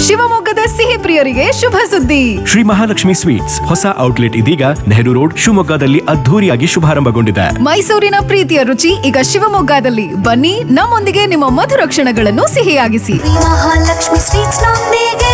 ಶಿವಮೊಗ್ಗದ ಸಿಹಿ ಪ್ರಿಯರಿಗೆ ಶುಭ ಸುದ್ದಿ ಶ್ರೀ ಮಹಾಲಕ್ಷ್ಮಿ ಸ್ವೀಟ್ಸ್ ಹೊಸ ಔಟ್ಲೆಟ್ ಇದೀಗ ನೆಹರು ರೋಡ್ ಶಿವಮೊಗ್ಗದಲ್ಲಿ ಅದ್ಧೂರಿಯಾಗಿ ಶುಭಾರಂಭಗೊಂಡಿದೆ ಮೈಸೂರಿನ ಪ್ರೀತಿಯ ರುಚಿ ಈಗ ಶಿವಮೊಗ್ಗದಲ್ಲಿ ಬನ್ನಿ ನಮ್ಮೊಂದಿಗೆ ನಿಮ್ಮ ಮಧುರ ಕ್ಷಣಗಳನ್ನು ಸಿಹಿಯಾಗಿಸಿ ಮಹಾಲಕ್ಷ್ಮಿ ಸ್ವೀಟ್ಸ್ ನೊಂದಿಗೆ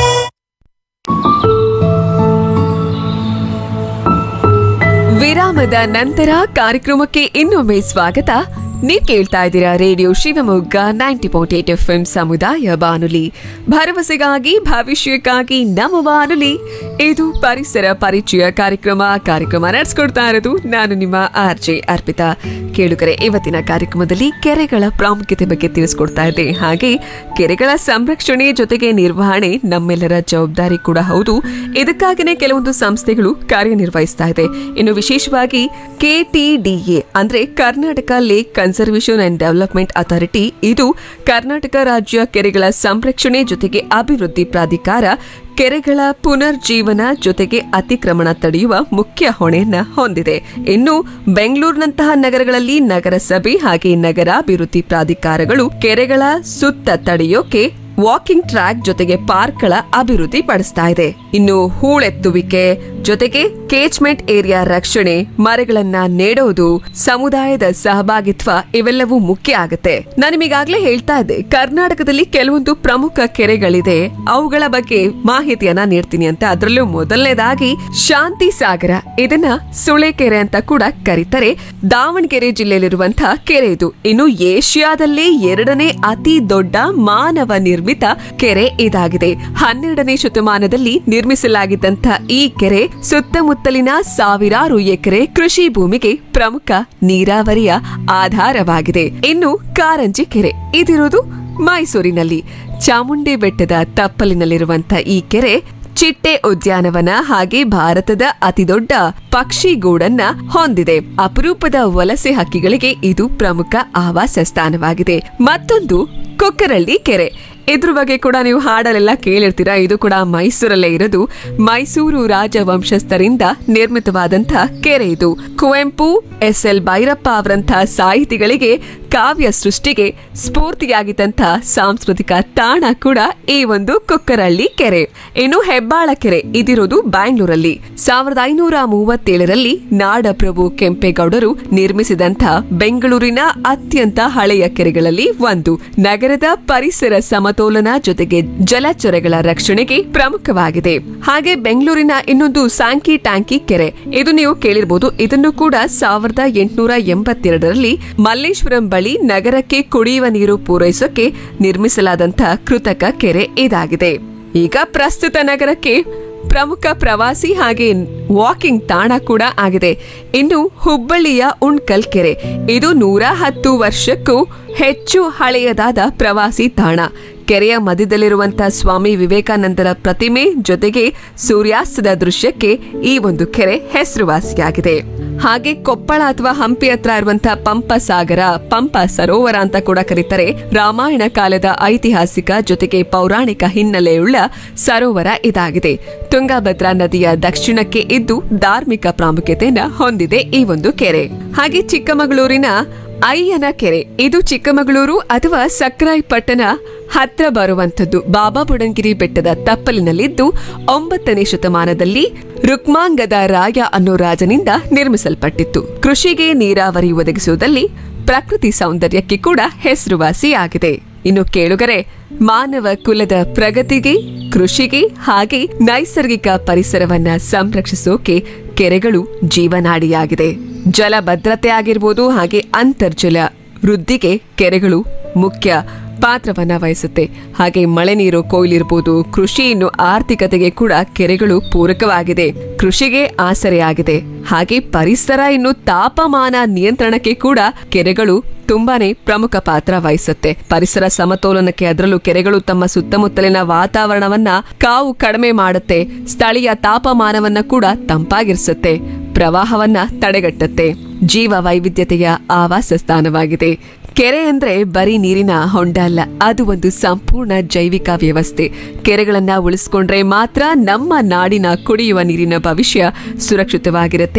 ವಿರಾಮದ ನಂತರ ಕಾರ್ಯಕ್ರಮಕ್ಕೆ ಇನ್ನೊಮ್ಮೆ ಸ್ವಾಗತ ನೀವ್ ಕೇಳ್ತಾ ಇದ್ದೀರಾ radio Shivamogga ninety point eight F M ಸಮುದಾಯ ಬಾನುಲಿ ಭರವಸೆಗಾಗಿ ಭವಿಷ್ಯಕ್ಕಾಗಿ ನಮ್ಮ ಬಾನುಲಿ ಇದು ಪರಿಸರ ಪರಿಚಯ ಕಾರ್ಯಕ್ರಮ ಕಾರ್ಯಕ್ರಮ ನಡೆಸ್ಕೊಡ್ತಾ ಇರೋದು ನಾನು ನಿಮ್ಮ ಆರ್ ಜೆ ಅರ್ಪಿತಾ ಕೇಳುಗರೆ ಇವತ್ತಿನ ಕಾರ್ಯಕ್ರಮದಲ್ಲಿ ಕೆರೆಗಳ ಪ್ರಾಮುಖ್ಯತೆ ಬಗ್ಗೆ ತಿಳಿಸ್ಕೊಡ್ತಾ ಇದ್ದೆ ಹಾಗೆ ಕೆರೆಗಳ ಸಂರಕ್ಷಣೆ ಜೊತೆಗೆ ನಿರ್ವಹಣೆ ನಮ್ಮೆಲ್ಲರ ಜವಾಬ್ದಾರಿ ಕೂಡ ಹೌದು ಇದಕ್ಕಾಗಿನೇ ಕೆಲವೊಂದು ಸಂಸ್ಥೆಗಳು ಕಾರ್ಯನಿರ್ವಹಿಸ್ತಾ ಇದೆ ಇನ್ನು ವಿಶೇಷವಾಗಿ ಕೆಟಿಡಿಎ ಅಂದ್ರೆ Karnataka lake conservation and development authority ಇದು ಕರ್ನಾಟಕ ರಾಜ್ಯ ಕೆರೆಗಳ ಸಂರಕ್ಷಣೆ ಜೊತೆಗೆ ಅಭಿವೃದ್ಧಿ ಪ್ರಾಧಿಕಾರ ಕೆರೆಗಳ ಪುನರ್ಜೀವನ ಜೊತೆಗೆ ಅತಿಕ್ರಮಣ ತಡೆಯುವ ಮುಖ್ಯ ಹೊಣೆಯನ್ನ ಹೊಂದಿದೆ ಇನ್ನು ಬೆಂಗಳೂರಿನಂತಹ ನಗರಗಳಲ್ಲಿ ನಗರಸಭೆ ಹಾಗೆ ನಗರಾಭಿವೃದ್ಧಿ ಪ್ರಾಧಿಕಾರಗಳು ಕೆರೆಗಳ ಸುತ್ತ ತಡೆಯೋಕೆ ವಾಕಿಂಗ್ ಟ್ರ್ಯಾಕ್ ಜೊತೆಗೆ ಪಾರ್ಕ್ಗಳ ಅಭಿವೃದ್ಧಿ ಪಡಿಸ್ತಾ ಇದೆ ಇನ್ನು ಹೂಳೆತ್ತುವಿಕೆ ಜೊತೆಗೆ ಕೇಚ್ಮೆಂಟ್ ಏರಿಯಾ ರಕ್ಷಣೆ ಮರಗಳನ್ನ ನೆಡೋದು ಸಮುದಾಯದ ಸಹಭಾಗಿತ್ವ ಇವೆಲ್ಲವೂ ಮುಖ್ಯ ಆಗುತ್ತೆ ನಾನು ನಿಮಗಾಗ್ಲೇ ಹೇಳ್ತಾ ಇದ್ದೆ ಕರ್ನಾಟಕದಲ್ಲಿ ಕೆಲವೊಂದು ಪ್ರಮುಖ ಕೆರೆಗಳಿದೆ ಅವುಗಳ ಬಗ್ಗೆ ಮಾಹಿತಿಯನ್ನ ನೀಡ್ತೀನಿ ಅಂತ ಅದರಲ್ಲೂ ಮೊದಲನೇದಾಗಿ ಶಾಂತಿ ಸಾಗರ ಇದನ್ನ ಸುಳೆಕೆರೆ ಅಂತ ಕೂಡ ಕರೀತಾರೆ ದಾವಣಗೆರೆ ಜಿಲ್ಲೆಯಲ್ಲಿರುವಂತಹ ಕೆರೆ ಇದು ಇನ್ನು ಏಷ್ಯಾದಲ್ಲೇ ಎರಡನೇ ಅತಿ ದೊಡ್ಡ ಮಾನವ ನಿರ್ಮಿತ ಕೆರೆ ಇದಾಗಿದೆ ಹನ್ನೆರಡನೇ ಶತಮಾನದಲ್ಲಿ ನಿರ್ಮಿಸಲಾಗಿದ್ದಂತಹ ಈ ಕೆರೆ ಸುತ್ತಮುತ್ತಲಿನ ಸಾವಿರಾರು ಎಕರೆ ಕೃಷಿ ಭೂಮಿಗೆ ಪ್ರಮುಖ ನೀರಾವರಿಯ ಆಧಾರವಾಗಿದೆ ಇನ್ನು ಕಾರಂಜಿ ಕೆರೆ ಇದಿರುವುದು ಮೈಸೂರಿನಲ್ಲಿ ಚಾಮುಂಡಿ ಬೆಟ್ಟದ ತಪ್ಪಲಿನಲ್ಲಿರುವಂತಹ ಈ ಕೆರೆ ಚಿಟ್ಟೆ ಉದ್ಯಾನವನ ಹಾಗೆ ಭಾರತದ ಅತಿದೊಡ್ಡ ಪಕ್ಷಿಗೂಡನ್ನ ಹೊಂದಿದೆ ಅಪರೂಪದ ವಲಸೆ ಹಕ್ಕಿಗಳಿಗೆ ಇದು ಪ್ರಮುಖ ಆವಾಸ ಸ್ಥಾನವಾಗಿದೆ ಮತ್ತೊಂದು ಕೊಕ್ಕರಳ್ಳಿ ಕೆರೆ ಇದ್ರ ಬಗ್ಗೆ ಕೂಡ ನೀವು ಹಾಡಲೆಲ್ಲ ಕೇಳಿರ್ತೀರಾ ಇದು ಕೂಡ ಮೈಸೂರಲ್ಲೇ ಇರೋದು ಮೈಸೂರು ರಾಜವಂಶಸ್ಥರಿಂದ ನಿರ್ಮಿತವಾದಂತಹ ಕೆರೆ ಇದು ಕುವೆಂಪು ಎಸ್ ಎಲ್ ಭೈರಪ್ಪ ಅವರಂತಹ ಸಾಹಿತಿಗಳಿಗೆ ಕಾವ್ಯ ಸೃಷ್ಟಿಗೆ ಸ್ಫೂರ್ತಿಯಾಗಿದ್ದಂತಹ ಸಾಂಸ್ಕೃತಿಕ ತಾಣ ಕೂಡ ಈ ಒಂದು ಕೊಕ್ಕರಳ್ಳಿ ಕೆರೆ ಇನ್ನು ಹೆಬ್ಬಾಳ ಕೆರೆ ಇದಿರೋದು ಬ್ಯಾಂಗ್ಳೂರಲ್ಲಿ ಸಾವಿರದ ಐನೂರ ಮೂವತ್ತೇಳರಲ್ಲಿ ನಾಡಪ್ರಭು ಕೆಂಪೇಗೌಡರು ನಿರ್ಮಿಸಿದಂತಹ ಬೆಂಗಳೂರಿನ ಅತ್ಯಂತ ಹಳೆಯ ಕೆರೆಗಳಲ್ಲಿ ಒಂದು ನಗರದ ಪರಿಸರ ಸಮತೋಲನ ಜೊತೆಗೆ ಜಲಚರಗಳ ರಕ್ಷಣೆಗೆ ಪ್ರಮುಖವಾಗಿದೆ ಹಾಗೆ ಬೆಂಗಳೂರಿನ ಇನ್ನೊಂದು ಸ್ಯಾಂಕಿ ಟ್ಯಾಂಕಿ ಕೆರೆ ಇದು ನೀವು ಕೇಳಿರ್ಬೋದು ಇದನ್ನು ಕೂಡ ಸಾವಿರದ ಎಂಟುನೂರ ಎಂಬತ್ತೆರಡರಲ್ಲಿ ಮಲ್ಲೇಶ್ವರಂ ಬಳಿ ನಗರಕ್ಕೆ ಕುಡಿಯುವ ನೀರು ಪೂರೈಸೋಕೆ ನಿರ್ಮಿಸಲಾದಂತಹ ಕೃತಕ ಕೆರೆ ಇದಾಗಿದೆ ಈಗ ಪ್ರಸ್ತುತ ನಗರಕ್ಕೆ ಪ್ರಮುಖ ಪ್ರವಾಸಿ ಹಾಗೆ ವಾಕಿಂಗ್ ತಾಣ ಕೂಡ ಆಗಿದೆ ಇನ್ನು ಹುಬ್ಬಳ್ಳಿಯ ಉಣ್ಕಲ್ ಕೆರೆ ಇದು ನೂರ ಹತ್ತು ವರ್ಷಕ್ಕೂ ಹೆಚ್ಚು ಹಳೆಯದಾದ ಪ್ರವಾಸಿ ತಾಣ ಕೆರೆಯ ಮಧ್ಯದಲ್ಲಿರುವಂತಹ ಸ್ವಾಮಿ ವಿವೇಕಾನಂದರ ಪ್ರತಿಮೆ ಜೊತೆಗೆ ಸೂರ್ಯಾಸ್ತದ ದೃಶ್ಯಕ್ಕೆ ಈ ಒಂದು ಕೆರೆ ಹೆಸರುವಾಸಿಯಾಗಿದೆ ಹಾಗೆ ಕೊಪ್ಪಳ ಅಥವಾ ಹಂಪಿ ಹತ್ರ ಇರುವಂತಹ ಪಂಪ ಸಾಗರ ಪಂಪ ಸರೋವರ ಅಂತ ಕೂಡ ಕರೀತಾರೆ ರಾಮಾಯಣ ಕಾಲದ ಐತಿಹಾಸಿಕ ಜೊತೆಗೆ ಪೌರಾಣಿಕ ಹಿನ್ನೆಲೆಯುಳ್ಳ ಸರೋವರ ಇದಾಗಿದೆ ತುಂಗಭದ್ರಾ ನದಿಯ ದಕ್ಷಿಣಕ್ಕೆ ಇದ್ದು ಧಾರ್ಮಿಕ ಪ್ರಾಮುಖ್ಯತೆಯನ್ನ ಹೊಂದಿದೆ ಈ ಒಂದು ಕೆರೆ ಹಾಗೆ ಚಿಕ್ಕಮಗಳೂರಿನ ಅಯ್ಯನ ಕೆರೆ ಇದು ಚಿಕ್ಕಮಗಳೂರು ಅಥವಾ ಸಕ್ರಾಯಪಟ್ಟಣ ಹತ್ರ ಬರುವಂಥದ್ದು ಬಾಬಾ ಬುಡನ್ಗಿರಿ ಬೆಟ್ಟದ ತಪ್ಪಲಿನಲ್ಲಿದ್ದು ಒಂಬತ್ತನೇ ಶತಮಾನದಲ್ಲಿ ರುಕ್ಮಾಂಗದ ರಾಯ ಅನ್ನೋ ರಾಜನಿಂದ ನಿರ್ಮಿಸಲ್ಪಟ್ಟಿತ್ತು ಕೃಷಿಗೆ ನೀರಾವರಿ ಒದಗಿಸುವುದಲ್ಲಿ ಪ್ರಕೃತಿ ಸೌಂದರ್ಯಕ್ಕೆ ಕೂಡ ಹೆಸರುವಾಸಿಯಾಗಿದೆ ಇನ್ನು ಕೇಳುಗರೆ ಮಾನವ ಕುಲದ ಪ್ರಗತಿಗೆ ಕೃಷಿಗೆ ಹಾಗೆ ನೈಸರ್ಗಿಕ ಪರಿಸರವನ್ನ ಸಂರಕ್ಷಿಸೋಕೆ ಕೆರೆಗಳು ಜೀವನಾಡಿಯಾಗಿದೆ ಜಲ ಭದ್ರತೆ ಆಗಿರ್ಬೋದು ಹಾಗೆ ಅಂತರ್ಜಲ ವೃದ್ಧಿಗೆ ಕೆರೆಗಳು ಮುಖ್ಯ ಪಾತ್ರವನ್ನ ವಹಿಸುತ್ತೆ ಹಾಗೆ ಮಳೆ ನೀರು ಕೊಯ್ಲಿರ್ಬೋದು ಕೃಷಿ ಇನ್ನು ಆರ್ಥಿಕತೆಗೆ ಕೂಡ ಕೆರೆಗಳು ಪೂರಕವಾಗಿದೆ ಕೃಷಿಗೆ ಆಸರೆಯಾಗಿದೆ ಹಾಗೆ ಪರಿಸರ ಇನ್ನು ತಾಪಮಾನ ನಿಯಂತ್ರಣಕ್ಕೆ ಕೂಡ ಕೆರೆಗಳು ತುಂಬಾನೇ ಪ್ರಮುಖ ಪಾತ್ರ ವಹಿಸುತ್ತೆ ಪರಿಸರ ಸಮತೋಲನಕ್ಕೆ ಅದರಲ್ಲೂ ಕೆರೆಗಳು ತಮ್ಮ ಸುತ್ತಮುತ್ತಲಿನ ವಾತಾವರಣವನ್ನ ಕಾವು ಕಡಿಮೆ ಮಾಡುತ್ತೆ ಸ್ಥಳೀಯ ತಾಪಮಾನವನ್ನ ಕೂಡ ತಂಪಾಗಿರಿಸುತ್ತೆ ಪ್ರವಾಹವನ್ನ ತಡೆಗಟ್ಟುತ್ತೆ ಜೀವ ವೈವಿಧ್ಯತೆಯ ಆವಾಸ ಸ್ಥಾನವಾಗಿದೆ ಕೆರೆ ಅಂದ್ರೆ ಬರೀ ನೀರಿನ ಹೊಂಡ ಅಲ್ಲ ಅದು ಒಂದು ಸಂಪೂರ್ಣ ಜೈವಿಕ ವ್ಯವಸ್ಥೆ ಕೆರೆಗಳನ್ನ ಉಳಿಸ್ಕೊಂಡ್ರೆ ಮಾತ್ರ ನಮ್ಮ ನಾಡಿನ ಕುಡಿಯುವ ನೀರಿನ ಭವಿಷ್ಯ ಸುರಕ್ಷಿತವಾಗಿರುತ್ತೆ